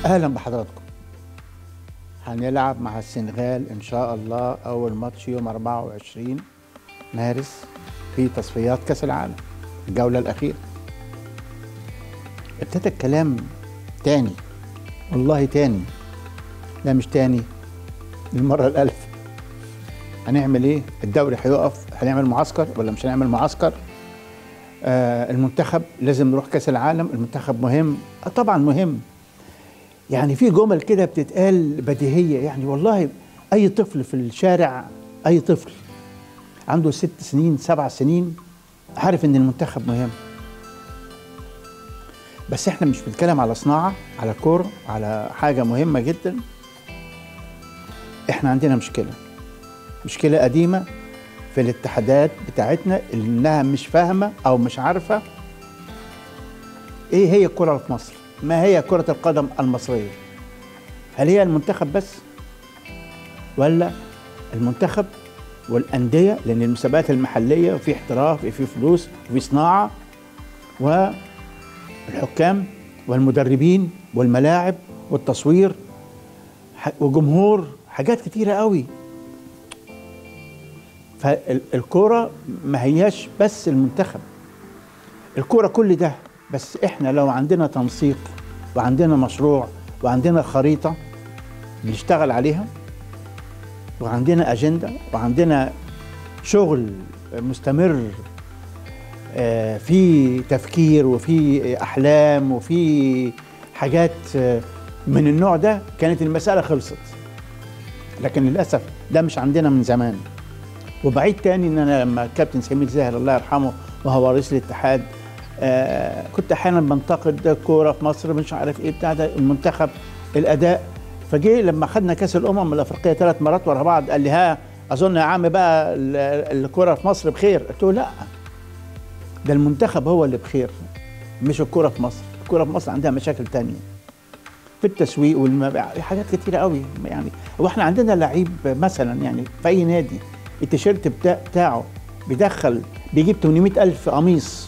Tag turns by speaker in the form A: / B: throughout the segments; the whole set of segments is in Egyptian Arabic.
A: اهلا بحضراتكم هنلعب مع السنغال ان شاء الله اول ماتش يوم 24 مارس في تصفيات كاس العالم الجوله الاخيره ابتدى الكلام تاني والله تاني لا مش تاني للمره الالف هنعمل ايه الدوري هيقف هنعمل معسكر ولا مش هنعمل معسكر آه المنتخب لازم نروح كاس العالم المنتخب مهم آه طبعا مهم يعني في جمل كده بتتقال بديهيه يعني والله اي طفل في الشارع اي طفل عنده ست سنين سبع سنين عارف ان المنتخب مهم بس احنا مش بنتكلم على صناعه على كوره على حاجه مهمه جدا احنا عندنا مشكله مشكله قديمه في الاتحادات بتاعتنا انها مش فاهمه او مش عارفه ايه هي الكره في مصر ما هي كره القدم المصريه هل هي المنتخب بس ولا المنتخب والانديه لان المسابقات المحليه وفي احتراف وفي فلوس وفي صناعه والحكام والمدربين والملاعب والتصوير وجمهور حاجات كتيره قوي فالكوره ما هياش بس المنتخب الكوره كل ده بس احنا لو عندنا تنسيق وعندنا مشروع وعندنا خريطه بنشتغل عليها وعندنا اجنده وعندنا شغل مستمر في تفكير وفي احلام وفي حاجات من النوع ده كانت المساله خلصت لكن للاسف ده مش عندنا من زمان وبعيد تاني ان انا لما الكابتن سمير زاهر الله يرحمه وهو رئيس الاتحاد آه كنت احيانا بنتقد الكوره في مصر مش عارف ايه بتاع ده المنتخب الاداء فجه لما خدنا كاس الامم الافريقيه ثلاث مرات ورا بعض قال لي ها اظن يا عم بقى الكوره في مصر بخير قلت له لا ده المنتخب هو اللي بخير مش الكوره في مصر الكوره في مصر عندها مشاكل تانية في التسويق والمبيع حاجات كتيره قوي يعني هو احنا عندنا لعيب مثلا يعني في اي نادي التيشيرت بتاع بتاعه بيدخل بيجيب 800 ألف قميص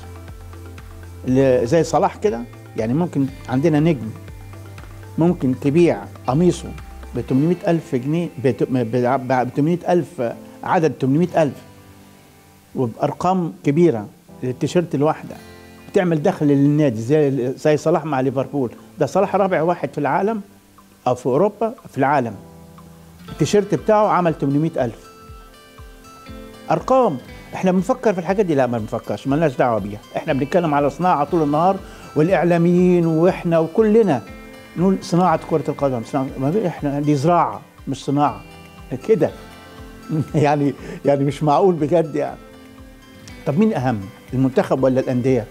A: زي صلاح كده يعني ممكن عندنا نجم ممكن تبيع قميصه ب 800 ألف جنيه ب 800 ألف عدد 800 ألف وبأرقام كبيرة للتيشيرت الواحدة بتعمل دخل للنادي زي زي صلاح مع ليفربول ده صلاح رابع واحد في العالم أو في أوروبا في العالم التيشيرت بتاعه عمل 800 ألف ارقام احنا بنفكر في الحاجات دي لا ما بنفكرش مالناش دعوه بيها احنا بنتكلم على صناعه طول النهار والاعلاميين واحنا وكلنا نقول صناعه كره القدم صناعه ما احنا دي زراعه مش صناعه كده يعني يعني مش معقول بجد يعني طب مين اهم المنتخب ولا الانديه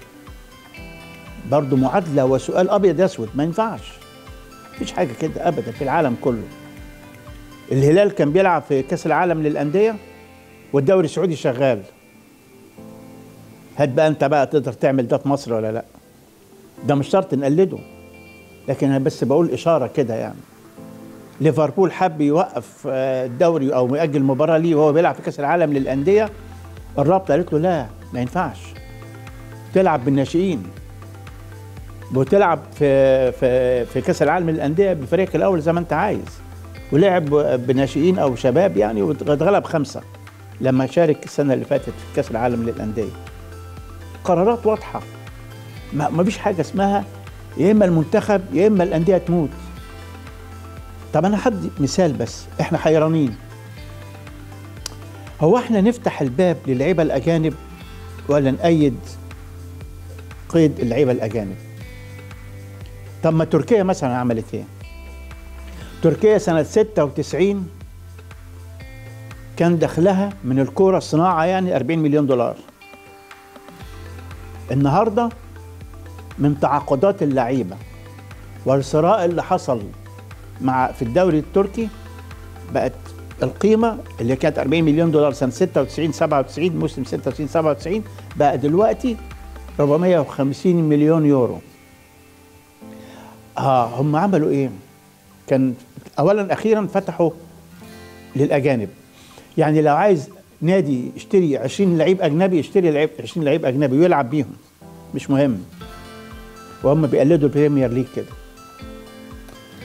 A: برضه معادله وسؤال ابيض اسود ما ينفعش مفيش حاجه كده ابدا في العالم كله الهلال كان بيلعب في كاس العالم للانديه والدوري السعودي شغال هات بقى انت بقى تقدر تعمل ده في مصر ولا لا ده مش شرط نقلده لكن انا بس بقول اشاره كده يعني ليفربول حب يوقف الدوري او ياجل مباراه ليه وهو بيلعب في كاس العالم للانديه الرابطه قالت له لا ما ينفعش تلعب بالناشئين وتلعب في في في كاس العالم للانديه بفريقك الاول زي ما انت عايز ولعب بناشئين او شباب يعني واتغلب خمسه لما شارك السنة اللي فاتت في كأس العالم للأندية قرارات واضحة ما فيش حاجة اسمها يا إما المنتخب يا إما الأندية تموت طب أنا حد مثال بس إحنا حيرانين هو إحنا نفتح الباب للعيبة الأجانب ولا نأيد قيد اللعيبة الأجانب طب ما تركيا مثلا عملت إيه تركيا سنة 96 كان دخلها من الكوره الصناعه يعني 40 مليون دولار النهارده من تعاقدات اللعيبه والثراء اللي حصل مع في الدوري التركي بقت القيمه اللي كانت 40 مليون دولار سنه 96 97 موسم 96 97 بقى دلوقتي 450 مليون يورو اه هم عملوا ايه كان اولا اخيرا فتحوا للاجانب يعني لو عايز نادي يشتري 20 لعيب اجنبي يشتري لعيب 20 لعيب اجنبي ويلعب بيهم مش مهم وهم بيقلدوا البريمير ليج كده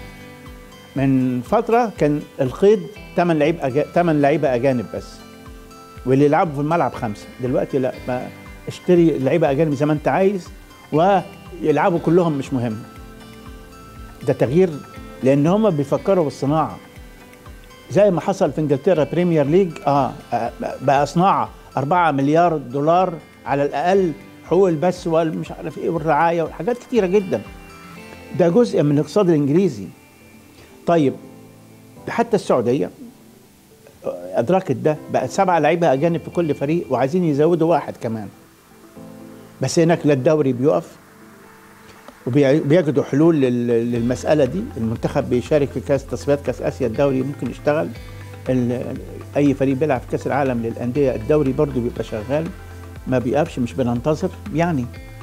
A: من فتره كان القيد 8 لعيب أجا... 8 لعيبه اجانب بس واللي يلعبوا في الملعب خمسه دلوقتي لا ما اشتري لعيبه اجانب زي ما انت عايز ويلعبوا كلهم مش مهم ده تغيير لان هم بيفكروا بالصناعه زي ما حصل في انجلترا بريمير ليج اه آه، بقى صناعه 4 مليار دولار على الاقل حقوق البث والمش عارف ايه والرعايه وحاجات كتيره جدا ده جزء من الاقتصاد الانجليزي طيب حتى السعوديه ادركت ده بقت سبعه لعيبه اجانب في كل فريق وعايزين يزودوا واحد كمان بس هناك لا الدوري بيقف وبيجدوا حلول لل- للمساله دي المنتخب بيشارك في كاس تصفيات كاس اسيا الدوري ممكن يشتغل ال- اي فريق بيلعب في كاس العالم للانديه الدوري برضو بيبقى شغال ما بيقفش مش بننتظر يعني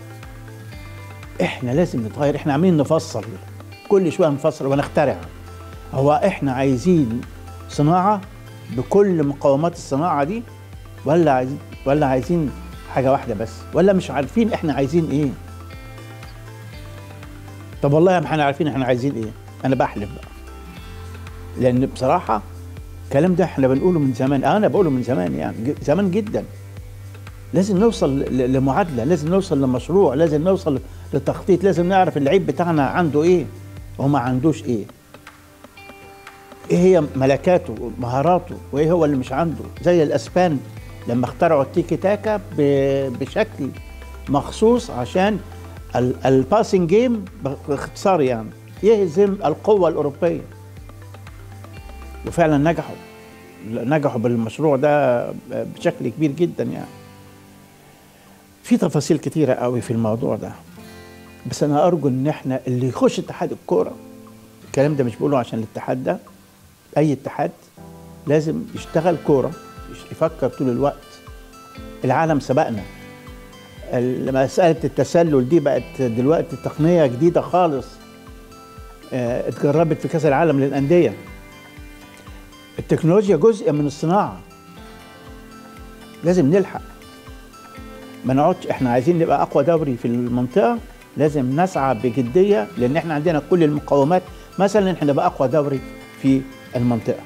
A: احنا لازم نتغير احنا عاملين نفصل كل شويه نفصل ونخترع هو احنا عايزين صناعه بكل مقومات الصناعه دي ولا عايزين ولا عايزين حاجه واحده بس ولا مش عارفين احنا عايزين ايه طب والله ما احنا عارفين احنا عايزين ايه انا بحلف بقى لان بصراحه الكلام ده احنا بنقوله من زمان انا بقوله من زمان يعني ج- زمان جدا لازم نوصل ل- لمعادله لازم نوصل لمشروع لازم نوصل لتخطيط لازم نعرف اللعيب بتاعنا عنده ايه وما عندوش ايه ايه هي ملكاته ومهاراته وايه هو اللي مش عنده زي الاسبان لما اخترعوا التيكي تاكا ب- بشكل مخصوص عشان ال- الباسنج جيم باختصار يعني يهزم القوة الأوروبية وفعلا نجحوا نجحوا بالمشروع ده بشكل كبير جدا يعني في تفاصيل كتيرة قوي في الموضوع ده بس أنا أرجو إن إحنا اللي يخش اتحاد الكورة الكلام ده مش بقوله عشان الاتحاد ده أي اتحاد لازم يشتغل كورة يفكر طول الوقت العالم سبقنا مسألة التسلل دي بقت دلوقتي تقنية جديدة خالص آه، اتجربت في كأس العالم للأندية التكنولوجيا جزء من الصناعة لازم نلحق ما نقعدش احنا عايزين نبقى أقوى دوري في المنطقة لازم نسعى بجدية لأن احنا عندنا كل المقومات مثلا احنا نبقى أقوى دوري في المنطقة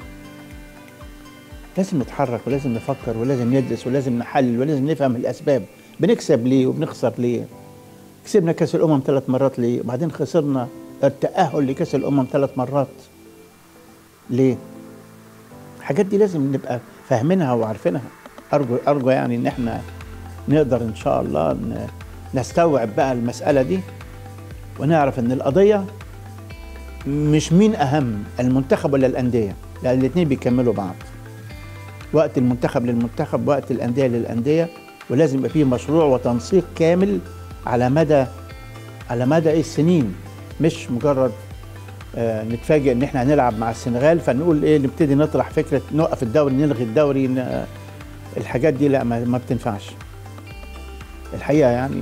A: لازم نتحرك ولازم نفكر ولازم ندرس ولازم نحلل ولازم نفهم الأسباب بنكسب ليه وبنخسر ليه كسبنا كاس الامم ثلاث مرات ليه وبعدين خسرنا التاهل لكاس الامم ثلاث مرات ليه الحاجات دي لازم نبقى فاهمينها وعارفينها ارجو ارجو يعني ان احنا نقدر ان شاء الله ن- نستوعب بقى المساله دي ونعرف ان القضيه مش مين اهم المنتخب ولا الانديه لان الاثنين بيكملوا بعض وقت المنتخب للمنتخب وقت الانديه للانديه ولازم يبقى فيه مشروع وتنسيق كامل على مدى على مدى ايه السنين مش مجرد آه نتفاجئ ان احنا هنلعب مع السنغال فنقول ايه نبتدي نطرح فكره نوقف الدوري نلغي الدوري ن- الحاجات دي لا ما, ما بتنفعش الحقيقه يعني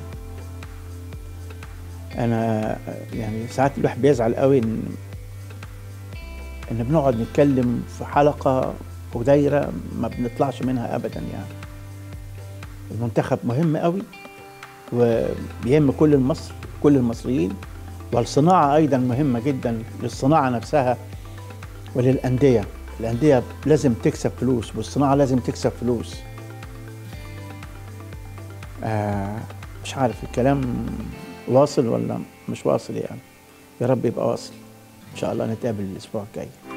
A: انا يعني ساعات الواحد بيزعل قوي ان ان بنقعد نتكلم في حلقه ودايره ما بنطلعش منها ابدا يعني المنتخب مهم قوي وبيهم كل المصر كل المصريين والصناعة أيضا مهمة جدا للصناعة نفسها وللأندية الأندية لازم تكسب فلوس والصناعة لازم تكسب فلوس آه مش عارف الكلام واصل ولا مش واصل يعني يا رب يبقى واصل إن شاء الله نتقابل الأسبوع الجاي